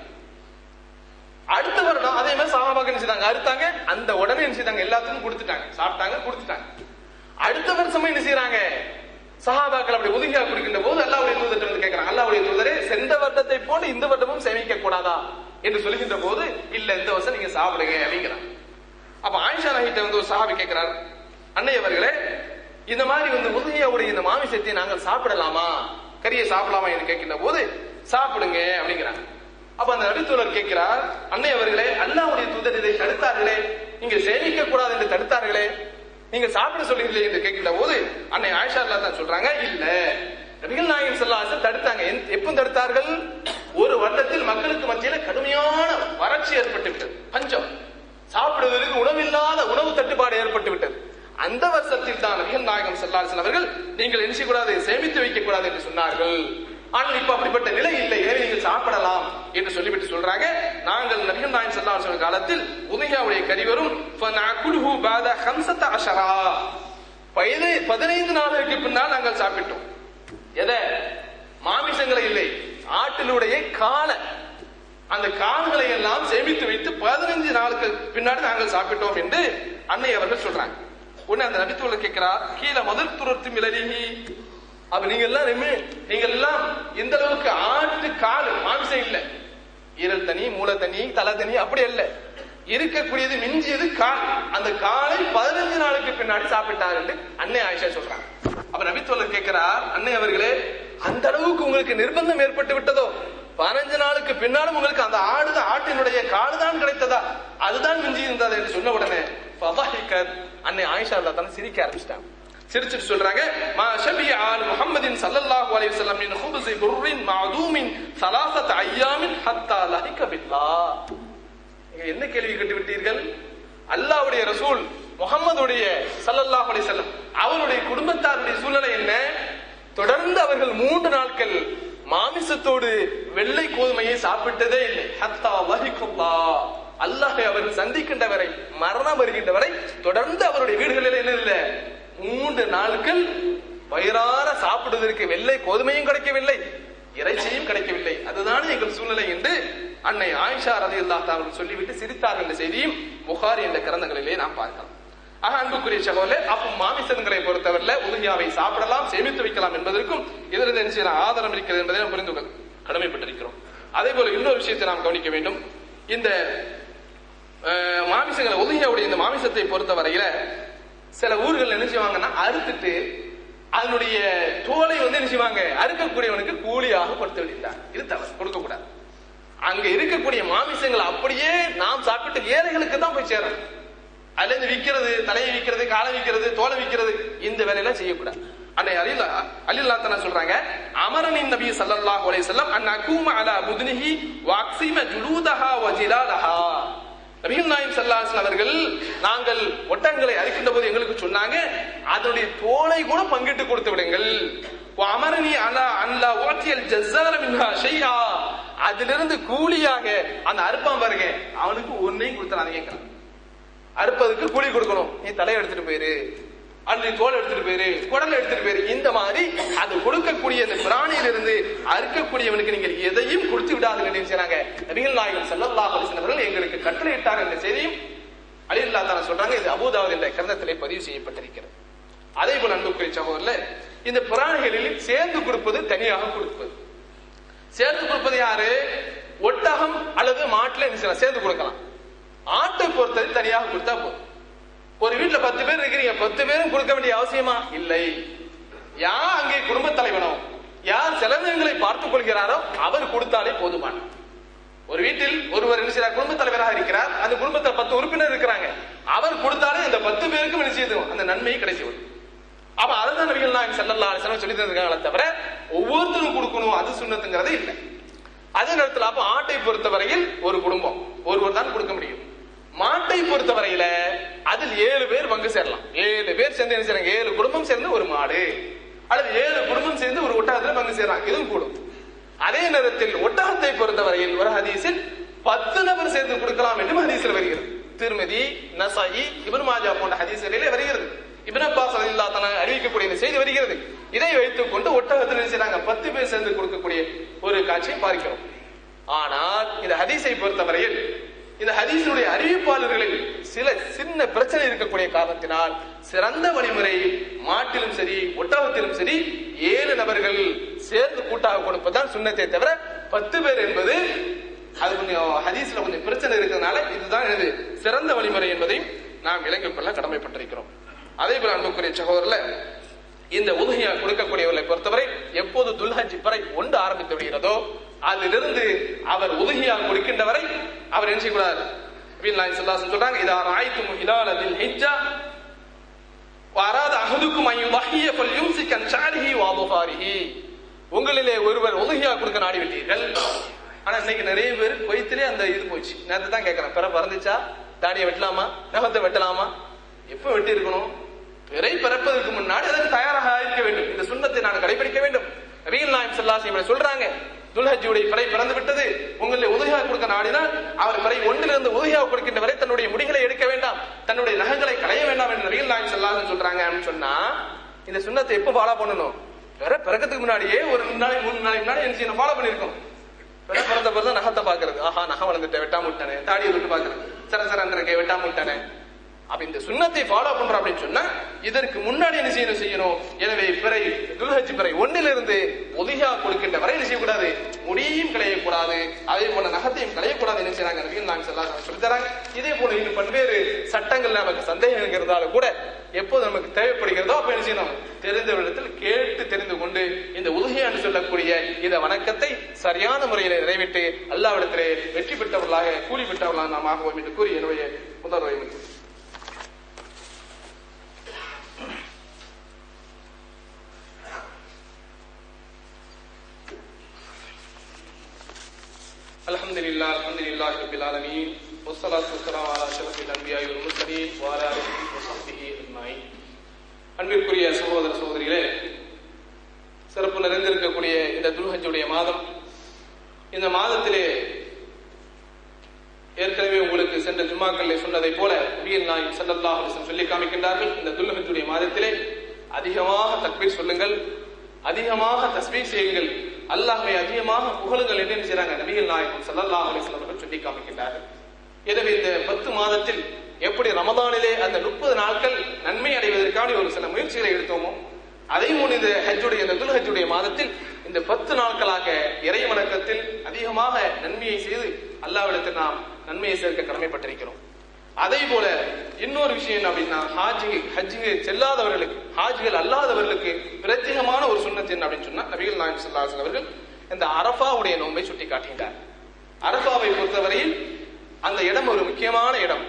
அடுத்த வருடம் அதே மாதிரி சாபாபாக்கு என்ன செய்தாங்க அறுத்தாங்க அந்த உடனே என்ன செய்தாங்க எல்லாத்துக்கும் கொடுத்துட்டாங்க சாப்பிட்டாங்க கொடுத்துட்டாங்க அடுத்த வருஷமும் என்ன செய்யறாங்க சஹாபாக்கள் அப்படி உதவியா கொடுக்கின்ற போது அல்லாவுடைய தூதர் வந்து கேட்கிறாங்க அல்லாவுடைய தூதரே சென்ற வருடத்தை போன்று இந்த வருடமும் சேமிக்க கூடாதா என்று சொல்லுகின்ற போது இல்ல இந்த வருஷம் நீங்க சாப்பிடுங்க அப்படிங்கிறாங்க அப்ப ஆயிஷா நகிட்ட வந்து ஒரு சஹாபி கேட்கிறார் அன்னை அவர்களே இந்த மாதிரி வந்து உதவியாவுடைய இந்த மாமிசத்தை நாங்கள் சாப்பிடலாமா கறியை சாப்பிடலாமா என்று கேட்கின்ற போது சாப்பிடுங்க அப்படிங்கிறாங்க அப்ப அந்த நபித்தூதர் கேட்கிறார் அன்னை அவர்களே அல்லாவுடைய தூதர் இதை தடுத்தார்களே நீங்க சேமிக்க கூடாது என்று தடுத்தார்களே நீங்க சாப்பிட சொல்றீங்களே என்று கேட்கின்ற போது அன்னை ஆயிஷா அல்லா தான் சொல்றாங்க இல்ல நபிகள் நாயகம் செல்லாச தடுத்தாங்க எந்த- எப்ப தடுத்தார்கள் ஒரு வருடத்தில் மக்களுக்கு மத்தியில கடுமையான வறட்சி ஏற்பட்டு விட்டது பஞ்சம் சாப்பிடுவதற்கு உணவில்லாத உணவு தட்டுப்பாடு ஏற்பட்டு விட்டது அந்த வருஷத்தில் தான் நபிகள் நாயகம் செல்லாசன் அவர்கள் நீங்கள் என்ன செய்யக்கூடாது சேமித்து வைக்க கூடாது என்று சொன்னார்கள் ஆனால் இப்ப அப்படிப்பட்ட நிலை இல்லை எனவே நீங்கள் சாப்பிடலாம் என்று சொல்லிவிட்டு சொல்றாங்க நாங்கள் நபிகள் நாயன் ஸல்லல்லாஹு அலைஹி வஸல்லம் காலத்தில் உதயாவுடைய கறி வரும் ஃபனஅகுலுஹு பாத ஹம்சத அஷரா பதினை- பதினைந்து நாளுக்கு பின்னால் நாங்கள் சாப்பிட்டோம் எதை மாமிசங்களை இல்லை ஆட்டினுடைய காலை அந்த கால்களை எல்லாம் சேமித்து வைத்து பதினஞ்சு நாளுக்கு பின்னாடி நாங்கள் சாப்பிட்டோம் என்று அன்னை அவர்கள் சொல்றாங்க உடனே அந்த நபித்துவல கேட்கிறா கீழே முதல் துரத்து மிளறிகி அப்ப நீங்க எல்லாம் ரெமே- நீங்க எல்லாம் இந்த அளவுக்கு ஆட்டு கால் மாமிசம் இல்ல ஈரல் தனி மூளை தனி தலை தனி அப்படி அல்ல இருக்கக்கூடியது மிஞ்சியது கால் அந்த காலை பதினஞ்சு நாளுக்கு பின்னாடி சாப்பிட்டார் என்று அன்னை ஆயிஷா சொல்றாங்க அப்ப நபித்துவல கேட்கிறார் அன்னை அவர்களே அந்த அளவுக்கு உங்களுக்கு நிர்பந்தம் ஏற்பட்டு விட்டதோ பதினஞ்சு நாளுக்கு பின்னாலும் உங்களுக்கு அந்த ஆடு ஆட்டினுடைய காடு தான் கிடைத்ததா அதுதான் மிஞ்சி இருந்தது என்று சொன்ன உடனே ஃபதாஹிகத் அன்னை ஆயிஷா அல்லா தானே சிரிக்க ஆரம்பிச்சிட்டாங்க சிரிச்சிட்டு சொல்றாங்க மா ஷபிய ஆல் முஹம்மதின் ஸல்லல்லாஹு அலைஹி வஸல்லம் மின் ஹுப்ஸி புர்ரின் மஅதூமின் ஸலாஸத அய்யாமின் ஹத்தா லஹிக பில்லாஹ் நீங்க என்ன கேள்வி கேட்டு விட்டீர்கள் அல்லாஹ்வுடைய ரசூல் முகம்மதுடைய ஸல்லல்லாஹு அலைஹி வஸல்லம் அவருடைய குடும்பத்தாருடைய சூழ்நிலை என்ன தொடர்ந்து அவர்கள் மூன்று நாட்கள் மாமிசத்தோடு வெள்ளை கோதுமையை சாப்பிட்டதே இல்லை ஹத்தா வஹிகுல்லா அல்லாஹை அவர்கள் சந்திக்கின்ற வரை மரணம் வருகின்ற வரை தொடர்ந்து அவருடைய வீடுகளில் என்ன இல்லை மூன்று நாட்கள் வயிறார சாப்பிடுவதற்கு வெள்ளை கோதுமையும் கிடைக்கவில்லை இறைச்சியும் கிடைக்கவில்லை அதுதான் எங்கள் சூழ்நிலை என்று அன்னை ஆயிஷா ரதி அவர்கள் சொல்லிவிட்டு சிரித்தார் என்ற செய்தியும் புகாரி என்ற கிரந்தங்களிலே நாம் பார்க்கலாம் ஆக அன்புக்குரிய சகோதரே அப்போ மாமிசங்களை பொறுத்தவரையில உதவியாவை சாப்பிடலாம் சேமித்து வைக்கலாம் என்பதற்கும் இதில் என்ன செய்யலாம் ஆதாரம் இருக்கிறது என்பதை நாம் புரிந்து கொள்ள கடமைப்பட்டிருக்கிறோம் அதே போல இன்னொரு விஷயத்தை நாம் கவனிக்க வேண்டும் இந்த அஹ், மாமிசங்களை உதவியாவுடைய இந்த மாமிசத்தை பொறுத்தவரையில சில ஊர்கள் என்ன செய்வாங்கன்னா அறுத்துட்டு அதனுடைய தோலை வந்து என்ன செய்வாங்க அறுக்கக்கூடியவனுக்கு கூலியாக கொடுத்து விடுகிறார் இது தவறு கொடுக்க கூடாது அங்க இருக்கக்கூடிய மாமிசங்கள் அப்படியே நாம் சாப்பிட்டு ஏழைகளுக்கு தான் போய் சேரும் அதுல இருந்து விக்கிறது தலையை விக்கிறது காலை விக்கிறது தோலை விக்கிறது இந்த வேலையெல்லாம் செய்யக்கூடாது அன்னை அலிலா அலில்லா தான சொல்றாங்க அமரனின் நபி ஸல்லல்லாஹு அலைஹி வஸல்லம் அன் அகூம அலா முத்னிஹி வஅக்ஸிம ஜுலூதஹா வ ஜிலாலஹா நபிகள் நாயம் ஸல்லல்லாஹு அவர்கள் நாங்கள் ஒட்டங்களை அறுக்கின்ற போது எங்களுக்கு சொன்னாங்க அதனுடைய தோலை கூட பங்கிட்டு கொடுத்து விடுங்கள் வ அமரனி அலா அன்லா ஓட்டியல் ஜஸ்ஸார மின்ஹா ஷைஆ அதிலிருந்து கூலியாக அந்த அறுப்பான் பாருங்க அவனுக்கு ஒன்னையும் கொடுத்துறாதீங்க அறுப்பதுக்கு கூலி கொடுக்கணும் நீ தலையை எடுத்துட்டு போயிரு அல்லது நீ தோல் எடுத்துட்டு போயிரு குடல் எடுத்துட்டு போயிரு இந்த மாதிரி அது கொடுக்கக்கூடிய அந்த பிராணியிலிருந்து அறுக்கக்கூடியவனுக்கு நீங்கள் எதையும் கொடுத்து விடாதுங்க என்று செய்றாங்க நபிகள் நாயகம் ஸல்லல்லாஹு அலைஹி வஸல்லம் அவர்கள் எங்களுக்கு கட்டளையிட்டார் என்ற செய்தியும் அலில்லா தான சொல்றாங்க இது அபூதாவத் என்ற கிரந்தத்திலே பதிவு செய்யப்பட்டிருக்கிறது அதே போல அன்புக்குரிய சகோதரர்ல இந்த பிராணிகளில் சேர்ந்து கொடுப்பது தனியாக கொடுப்பது சேர்ந்து கொடுப்பது யாரு ஒட்டகம் அல்லது மாட்டுல என்ன செய்யலாம்? சேர்ந்து கொடுக்கலாம் ஆட்டை பொறுத்தது தனியாக கொடுத்தா போதும் ஒரு வீட்டுல பத்து பேர் இருக்கிறீங்க பத்து பேரும் கொடுக்க வேண்டிய அவசியமா இல்லை யார் அங்கே குடும்ப தலைவனோ யார் செலவினங்களை பார்த்துக் கொள்கிறாரோ அவர் கொடுத்தாலே போதுமான ஒரு வீட்டில் ஒருவர் என்ன செய்யறார் குடும்ப தலைவராக இருக்கிறார் அந்த குடும்பத்தில் பத்து உறுப்பினர் இருக்கிறாங்க அவர் கொடுத்தாலே இந்த பத்து பேருக்கும் என்ன செய்யுது அந்த நன்மையை கிடைச்சி வரும் அப்ப அதுதான் நபிகள் நாயகம் ஸல்லல்லாஹு அலைஹி வஸல்லம் சொல்லி தந்திருக்காங்களே தவிர ஒவ்வொருத்தரும் கொடுக்கணும் அது சுண்ணத்துங்கிறது இல்லை அதே நேரத்தில் அப்ப ஆட்டை பொறுத்தவரையில் ஒரு குடும்பம் ஒருவர் தான் கொடுக்க முடியும் மாட்டை பொறுத்தவரையில அதில் ஏழு பேர் பங்கு சேரலாம் ஏழு பேர் சேர்ந்து என்ன செய்றாங்க ஏழு குடும்பம் சேர்ந்து ஒரு மாடு அல்லது ஏழு குடும்பம் சேர்ந்து ஒரு ஒட்டகத்துல பங்கு சேரலாம் இதுவும் கூடும் அதே நேரத்தில் ஒட்டகத்தை பொறுத்தவரையில் ஒரு ஹதீஸில் பத்து நபர் சேர்ந்து கொடுக்கலாம் என்று ஹதீஸில் வருகிறது திருமதி நசாயி இப்னு மாஜா போன்ற ஹதீஸ்களிலே வருகிறது இப்னு அப்பாஸ் ரலியல்லாஹு தஆலா அறிவிக்கக்கூடிய இந்த செய்தி வருகிறது இதை வைத்துக் கொண்டு ஒட்டகத்தில் என்ன செய்றாங்க பத்து பேர் சேர்ந்து கொடுக்கக்கூடிய ஒரு காட்சியை பார்க்கிறோம் ஆனால் இந்த ஹதீஸை பொறுத்தவரையில் இந்த ஹதீஸுடைய அறிவிப்பாளர்களில் சில சின்ன பிரச்சனை இருக்கக்கூடிய காரணத்தினால் சிறந்த வழிமுறை மாட்டிலும் சரி ஒட்டகத்திலும் சரி ஏழு நபர்கள் சேர்ந்து கூட்டாக கொடுப்பதுதான் சுண்ணத்தை தவிர பத்து பேர் என்பது அது கொஞ்சம் ஹதீஸ்ல கொஞ்சம் பிரச்சனை இருக்கிறதுனால இதுதான் எனது சிறந்த வழிமுறை என்பதையும் நாம் விளங்கிக் கொள்ள கடமைப்பட்டிருக்கிறோம் அதே போல அன்புக்குரிய சகோதரர்ல இந்த உதவியா கொடுக்கக்கூடியவர்களை பொறுத்தவரை எப்போது துல்ஹஜ் பிறை ஒன்று ஆரம்பித்து விடுகிறதோ அதிலிருந்து அவர் உதவியா கொடுக்கின்ற வரை அவர் என்ன செய்யக்கூடாது நபிகள் நாயகம் ஸல்லல்லாஹு அலைஹி வஸல்லம் சொல்றாங்க இதா ராய்தும் ஹிலால தில் ஹிஜ்ஜா வராத அஹதுக்கும் ஐ யுதஹிய ஃபல்யும்சிக் அன் ஷாரிஹி வ துஃபாரிஹி உங்களிலே ஒருவர் உதவியா கொடுக்க நாடி விட்டீர்கள் ஆனா இன்னைக்கு நிறைய பேர் கொய்த்திலே அந்த இது போச்சு நேரத்தை தான் கேட்கறேன் பிற பறந்துச்சா தாடியை வெட்டலாமா நகத்தை வெட்டலாமா எப்ப வெட்டி இருக்கணும் பிறை பிறப்பதற்கு முன்னாடி அதற்கு தயாராக இருக்க வேண்டும் இந்த சுண்ணத்தை நான் கடைபிடிக்க வேண்டும் நபிகள் நாயம் ஸல்லல்லாஹு சொல்றாங்க துல்ஹஜ்ஜுடைய பிறை பிறந்து விட்டது உங்களை உதவியாக கொடுக்க நாடினால் அவர் பிறை ஒன்றிலிருந்து உதவியாக கொடுக்கின்ற வரை தன்னுடைய முடிகளை எடுக்க வேண்டாம் தன்னுடைய நகங்களை களைய வேண்டாம் என்று நபிகள் நாயகம் ஸல்லல்லாஹு சொல்றாங்க அப்படின்னு சொன்னா இந்த சுண்ணத்தை எப்போ ஃபாலோ பண்ணணும் வேற பிறக்கத்துக்கு முன்னாடியே ஒரு ரெண்டு நாளைக்கு மூணு நாளைக்கு முன்னாடி என்ன செய்யணும் ஃபாலோ பண்ணிருக்கோம் பிற பிறந்த பிறந்த நகத்தை பாக்குறது ஆஹா நகை வளர்ந்துட்டேன் வெட்டாம விட்டானே தாடியை விட்டு பாக்குறது சர சரன்ற இருக்கே வெட்டாம விட்டானே அப்ப இந்த சுண்ணத்தை ஃபாலோ பண்றோம் அப்படின்னு சொன்னா இதற்கு முன்னாடி என்ன செய்யணும் செய்யணும் எனவே பிறை துல்ஹஜ் பிறை ஒன்னிலிருந்து ஒதுகா கொடுக்கின்ற வரை என்ன செய்யக்கூடாது முடியையும் களையக்கூடாது அதே போல நகத்தையும் களையக்கூடாது என்ன செய்யறாங்க நபிகள் நாங்க சொல்லலாம் சொல்லி தராங்க இதே போல இன்னும் பல்வேறு சட்டங்கள் நமக்கு சந்தேகம் இருந்தாலும் கூட எப்போது நமக்கு தேவைப்படுகிறதோ அப்ப என்ன செய்யணும் தெரிந்தவரிடத்தில் கேட்டு தெரிந்து கொண்டு இந்த உதகை என்று சொல்லக்கூடிய இந்த வணக்கத்தை சரியான முறையில் நிறைவேற்றி அல்லாவிடத்திலே வெற்றி பெற்றவர்களாக கூலி பெற்றவர்களாக நாம் ஆகுவோம் என்று கூறி என்னுடைய முதல்வரை முடிக்கிறேன். الحمد لله الحمد لله رب العالمين والصلاة والسلام على أشرف الأنبياء والمرسلين وعلى آله وصحبه أجمعين அன்பிற்குரிய சகோதர சகோதரிகளே சிறப்பு நிறைந்திருக்கக்கூடிய இந்த துல்ஹஜ்ஜுடைய மாதம் இந்த மாதத்திலே ஏற்கனவே உங்களுக்கு சென்ற ஜும்மாக்களிலே சொன்னதை போல நபிகள் நாயகம் ஸல்லல்லாஹு அலைஹி வஸல்லம் சொல்லி காமிக்கின்றார்கள் இந்த துல்ஹஜ்ஜுடைய மாதத்திலே அதிகமாக தக்பீர் சொல்லுங்கள் அதிகமாக தஸ்பீக் செய்யுங்கள் அல்லாஹ்வை அதிகமாக புகழுங்கள் என்று என்ன செய்றாங்க நபிகள் நாயகம் ஸல்லல்லாஹு அலைஹி வஸல்லம் அவர்கள் சொல்லி காமிக்கின்றார்கள் எனவே இந்த பத்து மாதத்தில் எப்படி ரமதானிலே அந்த முப்பது நாட்கள் நன்மை அடைவதற்கான ஒரு சில முயற்சிகளை எடுத்தோமோ அதே போல இந்த ஹஜ்ஜுடைய இந்த துல் ஹஜ்ஜுடைய மாதத்தில் இந்த பத்து நாட்களாக இறை வணக்கத்தில் அதிகமாக நன்மையை செய்து அல்லாவிடத்தில் நாம் நன்மையை சேர்க்க கடமைப்பட்டிருக்கிறோம் அதே போல இன்னொரு விஷயம் என்ன அப்படின்னா ஹாஜி ஹஜ்ஜுக்கு செல்லாதவர்களுக்கு ஹாஜிகள் அல்லாதவர்களுக்கு பிரத்யேகமான ஒரு சுண்ணத்து என்ன அப்படின்னு சொன்னா நபிகள் நாயகம் ஸல்லல்லாஹு அலைஹி வஸல்லம் அவர்கள் இந்த அரஃபாவுடைய நோன்பை சுட்டி காட்டுகின்றார் அரஃபாவை பொறுத்தவரையில் அந்த இடம் ஒரு முக்கியமான இடம்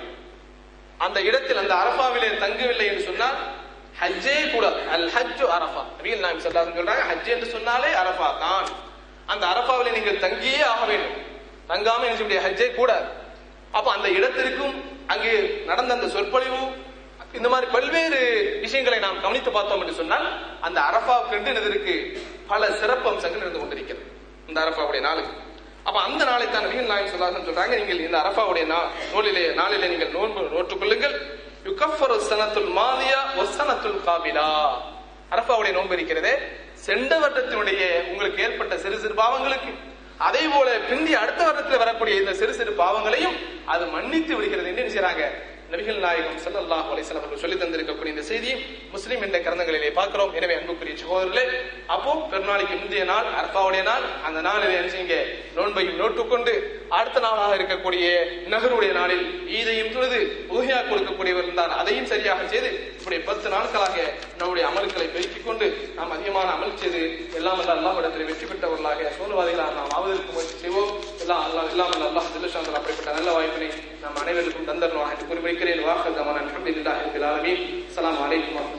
அந்த இடத்தில் அந்த அரஃபாவிலே தங்கவில்லை என்று சொன்னால் ஹஜ்ஜே கூட அல் ஹஜ்ஜு அரஃபா நபிகள் நாயகம் ஸல்லல்லாஹு அலைஹி வஸல்லம் சொல்றாங்க ஹஜ் என்று சொன்னாலே அரஃபா தான் அந்த அரஃபாவிலே நீங்கள் தங்கியே ஆக வேண்டும் தங்காம என்ன செய்ய முடியாது ஹஜ்ஜே கூடாது அப்ப அந்த இடத்திற்கும் அங்கே நடந்த அந்த சொற்பொழிவு இந்த மாதிரி பல்வேறு விஷயங்களை நாம் கவனித்து பார்த்தோம் என்று சொன்னால் அந்த அரஃபாவுக்கு என்று இருக்கு பல சிறப்பு அம்சங்கள் இருந்து கொண்டிருக்கிறது இந்த அரஃபாவுடைய நாளுக்கு அப்ப அந்த நாளை தான் நபிகள் நாயகம் சொல்லாசன் சொல்றாங்க நீங்கள் இந்த அரஃபாவுடைய நா- நூலிலே நாளிலே நீங்கள் நோன்பு நோற்றுக் கொள்ளுங்கள் யுகஃபரு சனத்துல் மாதியா ஒசனத்துல் காபிலா அரஃபாவுடைய நோன்பு இருக்கிறதே சென்ற வருடத்தினுடைய உங்களுக்கு ஏற்பட்ட சிறு சிறு பாவங்களுக்கு அதே போல பிந்தி அடுத்த வருடத்தில் வரக்கூடிய இந்த சிறு சிறு பாவங்களையும் அது மன்னித்து விடுகிறது என்று என்ன செய்றாங்க நபிகள் நாயகம் ஸல்லல்லாஹு அலைஹி வஸல்லம் அவர்கள் சொல்லி தந்திருக்கக்கூடிய இந்த செய்தியை முஸ்லிம் என்ற கிரந்தங்களிலே பார்க்கிறோம் எனவே அன்புக்குரிய சகோதரர்களே அப்போ பெருநாளைக்கு முந்தைய நாள் அரஃபாவுடைய நாள் அந்த நாளில் என்ன செய்யுங்க நோன்பையும் நோட்டுக்கொண்டு அடுத்த நாளாக இருக்கக்கூடிய நகருடைய நாளில் ஈதையும் தொழுது உதவியாக கொடுக்கக்கூடியவர் இருந்தால் அதையும் சரியாக செய்து இப்படி பத்து நாட்களாக நம்முடைய அமல்களை பெருக்கிக் கொண்டு நாம் அதிகமான அமல் செய்து எல்லாம் அல்ல அல்லாஹ் இடத்தில் வெற்றி பெற்றவர்களாக சோழவாதிகளாக நாம் ஆவதற்கு முயற்சி செய்வோம் எல்லாம் அல்லாஹ் எல்லாம் அல்ல அல்லாஹ் ஜில்லஷாந்தல் அப்படிப்பட்ட நல்ல வாய்ப்பினை நாம் அனைவருக்கும் தந்தரணும் என்று குறிப்பிக்கிறேன் வாக்கு தமான அல்ஹம்துலில்லாஹி ரபில் ஆலமீன் அஸ்ஸலாமு அலைக்கும் வரஹ்மத்துல்லாஹி